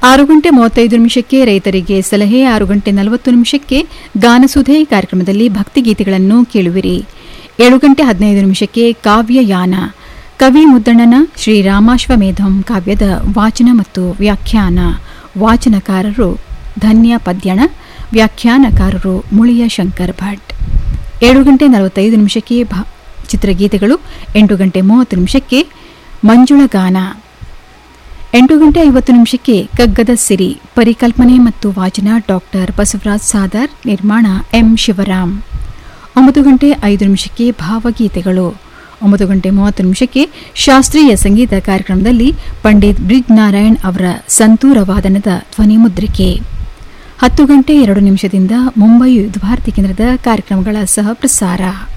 ಆರು ಗಂಟೆ ಮೂವತ್ತೈದು ನಿಮಿಷಕ್ಕೆ ರೈತರಿಗೆ ಸಲಹೆ ಆರು ಗಂಟೆ ನಲವತ್ತು ನಿಮಿಷಕ್ಕೆ ಗಾನಸುಧೆ ಕಾರ್ಯಕ್ರಮದಲ್ಲಿ ಭಕ್ತಿಗೀತೆಗಳನ್ನು ಕೇಳುವಿರಿ ಏಳು ಗಂಟೆ ಹದಿನೈದು ನಿಮಿಷಕ್ಕೆ ಕಾವ್ಯಯಾನ ಕವಿ ಮುದ್ದಣ್ಣನ ಶ್ರೀರಾಮಾಶ್ವಮೇಧಂ ಕಾವ್ಯದ ವಾಚನ ಮತ್ತು ವ್ಯಾಖ್ಯಾನ ವಾಚನಕಾರರು ಧನ್ಯ ಪದ್ಯಣ ವ್ಯಾಖ್ಯಾನಕಾರರು ಮುಳಿಯ ಶಂಕರ್ ಭಟ್ ಏಳು ಗಂಟೆ ನಲವತ್ತೈದು ನಿಮಿಷಕ್ಕೆ ಭ- ಚಿತ್ರಗೀತೆಗಳು ಎಂಟು ಗಂಟೆ ಮೂವತ್ತು ನಿಮಿಷಕ್ಕೆ ಮಂಜುಳ ಗಾನ ಎಂಟು ಗಂಟೆ ಐವತ್ತು ನಿಮಿಷಕ್ಕೆ ಕಗ್ಗದ ಸಿರಿ ಪರಿಕಲ್ಪನೆ ಮತ್ತು ವಾಚನ ಡಾಕ್ಟರ್ ಬಸವರಾಜ್ ಸಾದರ್ ನಿರ್ಮಾಣ ಎಂ ಶಿವರಾಮ್ ಒಂಬತ್ತು ಗಂಟೆ ಐದು ನಿಮಿಷಕ್ಕೆ ಭಾವಗೀತೆಗಳು ಒಂಬತ್ತು ಗಂಟೆ ಮೂವತ್ತು ನಿಮಿಷಕ್ಕೆ ಶಾಸ್ತ್ರೀಯ ಸಂಗೀತ ಕಾರ್ಯಕ್ರಮದಲ್ಲಿ ಪಂಡಿತ್ ಬ್ರಿಜ್ ನಾರಾಯಣ್ ಅವರ ಸಂತೂರ ವಾದನದ ಧ್ವನಿ ಮುದ್ರಿಕೆ ಹತ್ತು ಗಂಟೆ ಎರಡು ನಿಮಿಷದಿಂದ ಮುಂಬೈ ಭಾರತಿ ಕೇಂದ್ರದ ಕಾರ್ಯಕ್ರಮಗಳ ಸಹ ಪ್ರಸಾರ